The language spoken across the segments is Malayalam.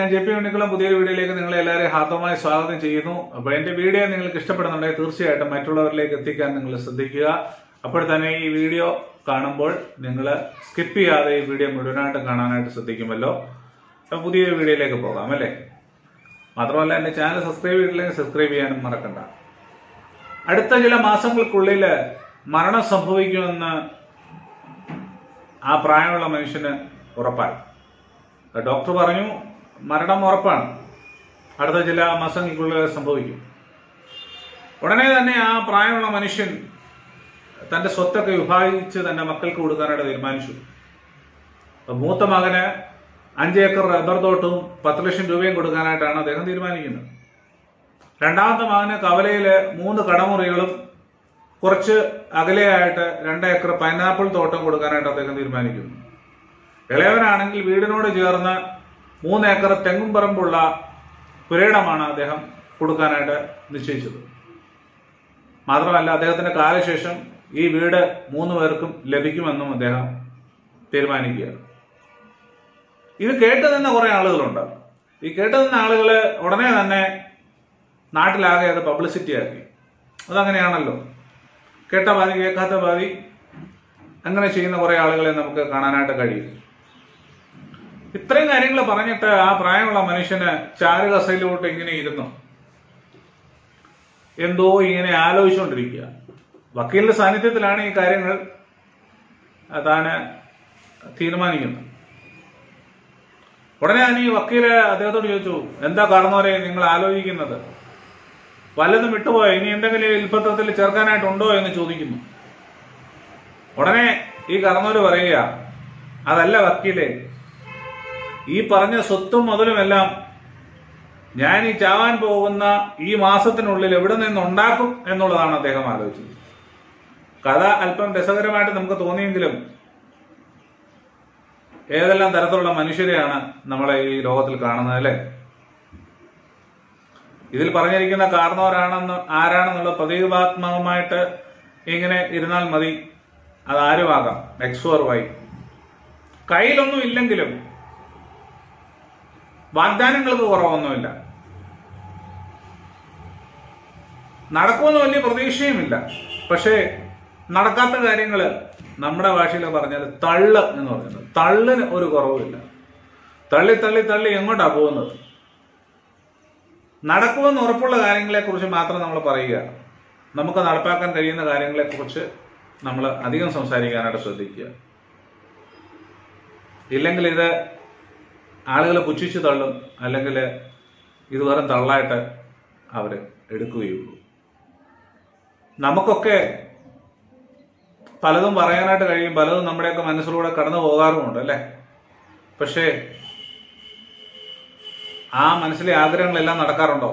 ഞാൻ ജെ പി ഉണ്ണിക്കുളം പുതിയൊരു വീഡിയോയിലേക്ക് നിങ്ങളെ എല്ലാവരെയും ഹാർദവമായി സ്വാഗതം ചെയ്യുന്നു അപ്പോൾ എന്റെ വീഡിയോ നിങ്ങൾക്ക് ഇഷ്ടപ്പെടുന്നുണ്ടെങ്കിൽ തീർച്ചയായിട്ടും മറ്റുള്ളവരിലേക്ക് എത്തിക്കാൻ നിങ്ങൾ ശ്രദ്ധിക്കുക അപ്പോൾ തന്നെ ഈ വീഡിയോ കാണുമ്പോൾ നിങ്ങൾ സ്കിപ്പ് ചെയ്യാതെ ഈ വീഡിയോ മുഴുവനായിട്ട് കാണാനായിട്ട് ശ്രദ്ധിക്കുമല്ലോ അപ്പോൾ പുതിയൊരു വീഡിയോയിലേക്ക് പോകാം അല്ലേ മാത്രമല്ല എന്റെ ചാനൽ സബ്സ്ക്രൈബ് ചെയ്തില്ലെങ്കിൽ സബ്സ്ക്രൈബ് ചെയ്യാനും മറക്കണ്ട അടുത്ത ചില മാസങ്ങൾക്കുള്ളിൽ മരണം സംഭവിക്കുമെന്ന് ആ പ്രായമുള്ള മനുഷ്യന് ഉറപ്പായി ഡോക്ടർ പറഞ്ഞു മരണം ഉറപ്പാണ് അടുത്ത ചില മാസങ്ങൾക്കുള്ളിൽ സംഭവിക്കും ഉടനെ തന്നെ ആ പ്രായമുള്ള മനുഷ്യൻ തന്റെ സ്വത്തൊക്കെ വിഭാഗിച്ച് തന്റെ മക്കൾക്ക് കൊടുക്കാനായിട്ട് തീരുമാനിച്ചു അപ്പൊ മൂത്ത മകന് അഞ്ച് ഏക്കർ റബ്ബർ തോട്ടവും പത്ത് ലക്ഷം രൂപയും കൊടുക്കാനായിട്ടാണ് അദ്ദേഹം തീരുമാനിക്കുന്നത് രണ്ടാമത്തെ മകന് കവലയില് മൂന്ന് കടമുറികളും കുറച്ച് അകലെയായിട്ട് രണ്ട് ഏക്കർ പൈനാപ്പിൾ തോട്ടം കൊടുക്കാനായിട്ട് അദ്ദേഹം തീരുമാനിക്കുന്നു ഇളയവനാണെങ്കിൽ വീടിനോട് ചേർന്ന് മൂന്ന് ഏക്കർ തെങ്ങും പറമ്പുള്ള പുരയിടമാണ് അദ്ദേഹം കൊടുക്കാനായിട്ട് നിശ്ചയിച്ചത് മാത്രമല്ല അദ്ദേഹത്തിന്റെ കാലശേഷം ഈ വീട് മൂന്ന് പേർക്കും ലഭിക്കുമെന്നും അദ്ദേഹം തീരുമാനിക്കുകയാണ് ഇത് കേട്ട് നിന്ന കുറെ ആളുകളുണ്ട് ഈ കേട്ട് നിന്ന ആളുകള് ഉടനെ തന്നെ നാട്ടിലാകെ അത് പബ്ലിസിറ്റി ആക്കി അതങ്ങനെയാണല്ലോ കേട്ട പാതി കേൾക്കാത്ത പാതി അങ്ങനെ ചെയ്യുന്ന കുറെ ആളുകളെ നമുക്ക് കാണാനായിട്ട് കഴിയും ഇത്രയും കാര്യങ്ങൾ പറഞ്ഞിട്ട് ആ പ്രായമുള്ള മനുഷ്യന് ചാരുകസയിലോട്ട് ഇങ്ങനെ ഇരുന്നു എന്തോ ഇങ്ങനെ ആലോചിച്ചുകൊണ്ടിരിക്കുക വക്കീലിന്റെ സാന്നിധ്യത്തിലാണ് ഈ കാര്യങ്ങൾ താന് തീരുമാനിക്കുന്നത് ഉടനെ തന്നെ ഈ വക്കീല് അദ്ദേഹത്തോട് ചോദിച്ചു എന്താ കാരണവരെ നിങ്ങൾ ആലോചിക്കുന്നത് വല്ലതും വിട്ടുപോയോ ഇനി എന്തെങ്കിലും വിൽപ്പത്രത്തിൽ ചേർക്കാനായിട്ടുണ്ടോ എന്ന് ചോദിക്കുന്നു ഉടനെ ഈ കർണൂര് പറയുക അതല്ല വക്കീലെ ഈ പറഞ്ഞ സ്വത്തും മുതലുമെല്ലാം ഞാൻ ഈ ചാവാൻ പോകുന്ന ഈ മാസത്തിനുള്ളിൽ എവിടെ നിന്ന് ഉണ്ടാക്കും എന്നുള്ളതാണ് അദ്ദേഹം ആലോചിച്ചത് കഥ അല്പം രസകരമായിട്ട് നമുക്ക് തോന്നിയെങ്കിലും ഏതെല്ലാം തരത്തിലുള്ള മനുഷ്യരെയാണ് നമ്മളെ ഈ ലോകത്തിൽ കാണുന്നത് അല്ലേ ഇതിൽ പറഞ്ഞിരിക്കുന്ന കാരണവരാണെന്ന് ആരാണെന്നുള്ള പ്രതീകാത്മകമായിട്ട് ഇങ്ങനെ ഇരുന്നാൽ മതി അത് ആരുമാകാം എക്സ് ഓർ വൈ കയ്യിലൊന്നും ഇല്ലെങ്കിലും വാഗ്ദാനങ്ങൾക്ക് കുറവൊന്നുമില്ല നടക്കുമെന്ന് വലിയ പ്രതീക്ഷയുമില്ല പക്ഷേ നടക്കാത്ത കാര്യങ്ങള് നമ്മുടെ ഭാഷയിൽ പറഞ്ഞാൽ തള്ള് എന്ന് പറയുന്നത് തള്ളിന് ഒരു കുറവുമില്ല തള്ളി തള്ളി തള്ളി എങ്ങോട്ടാ പോകുന്നത് നടക്കുമെന്ന് ഉറപ്പുള്ള കാര്യങ്ങളെ കുറിച്ച് മാത്രം നമ്മൾ പറയുക നമുക്ക് നടപ്പാക്കാൻ കഴിയുന്ന കാര്യങ്ങളെ കുറിച്ച് നമ്മൾ അധികം സംസാരിക്കാനായിട്ട് ശ്രദ്ധിക്കുക ഇല്ലെങ്കിൽ ഇത് ആളുകൾ പുച്ഛിച്ചു തള്ളും അല്ലെങ്കിൽ ഇത് വെറും തള്ളായിട്ട് അവർ എടുക്കുകയുള്ളൂ നമുക്കൊക്കെ പലതും പറയാനായിട്ട് കഴിയും പലതും നമ്മുടെയൊക്കെ മനസ്സിലൂടെ കടന്നു പോകാറുമുണ്ട് അല്ലേ പക്ഷേ ആ മനസ്സിലെ ആഗ്രഹങ്ങളെല്ലാം നടക്കാറുണ്ടോ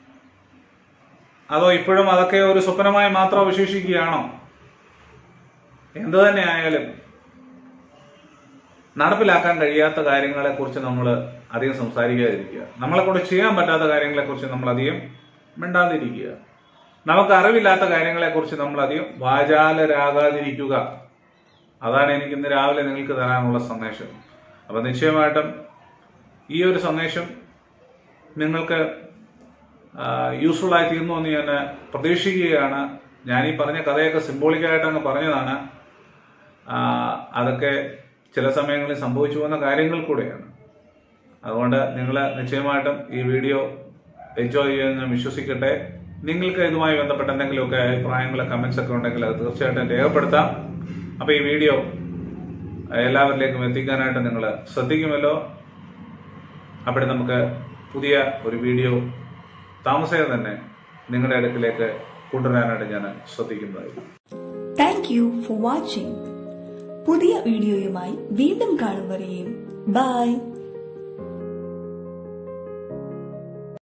അതോ ഇപ്പോഴും അതൊക്കെ ഒരു സ്വപ്നമായി മാത്രം അവശേഷിക്കുകയാണോ എന്തു തന്നെ ആയാലും നടപ്പിലാക്കാൻ കഴിയാത്ത കാര്യങ്ങളെ കുറിച്ച് നമ്മൾ അധികം സംസാരിക്കാതിരിക്കുക നമ്മളെ കൊണ്ട് ചെയ്യാൻ പറ്റാത്ത കാര്യങ്ങളെ കുറിച്ച് നമ്മൾ അധികം മിണ്ടാതിരിക്കുക നമുക്ക് അറിവില്ലാത്ത കാര്യങ്ങളെ കുറിച്ച് നമ്മൾ അധികം വാചാലരാകാതിരിക്കുക അതാണ് എനിക്ക് ഇന്ന് രാവിലെ നിങ്ങൾക്ക് തരാനുള്ള സന്ദേശം അപ്പൊ നിശ്ചയമായിട്ടും ഈ ഒരു സന്ദേശം നിങ്ങൾക്ക് യൂസ്ഫുൾ ആയി തീർന്നു എന്ന് ഞാൻ പ്രതീക്ഷിക്കുകയാണ് ഞാൻ ഈ പറഞ്ഞ കഥയൊക്കെ സിംബോളിക്കായിട്ട് അങ്ങ് പറഞ്ഞതാണ് അതൊക്കെ ചില സമയങ്ങളിൽ സംഭവിച്ചു പോകുന്ന കാര്യങ്ങൾ കൂടെയാണ് അതുകൊണ്ട് നിങ്ങൾ നിശ്ചയമായിട്ടും ഈ വീഡിയോ എൻജോയ് ചെയ്യുമെന്ന് ഞാൻ വിശ്വസിക്കട്ടെ നിങ്ങൾക്ക് ഇതുമായി ബന്ധപ്പെട്ട എന്തെങ്കിലുമൊക്കെ അഭിപ്രായങ്ങൾ കമന്റ്സ് ഒക്കെ ഉണ്ടെങ്കിൽ അത് തീർച്ചയായിട്ടും രേഖപ്പെടുത്താം അപ്പൊ ഈ വീഡിയോ എല്ലാവരിലേക്കും എത്തിക്കാനായിട്ട് നിങ്ങൾ ശ്രദ്ധിക്കുമല്ലോ അവിടെ നമുക്ക് പുതിയ ഒരു വീഡിയോ താമസിയാതെ തന്നെ നിങ്ങളുടെ അടുക്കിലേക്ക് കൊണ്ടുവരാനായിട്ട് ഞാൻ ശ്രദ്ധിക്കുന്നതായിരിക്കും താങ്ക് യു ഫോർ വാച്ചിങ് പുതിയ വീഡിയോയുമായി വീണ്ടും കാണും വരെയും ബൈ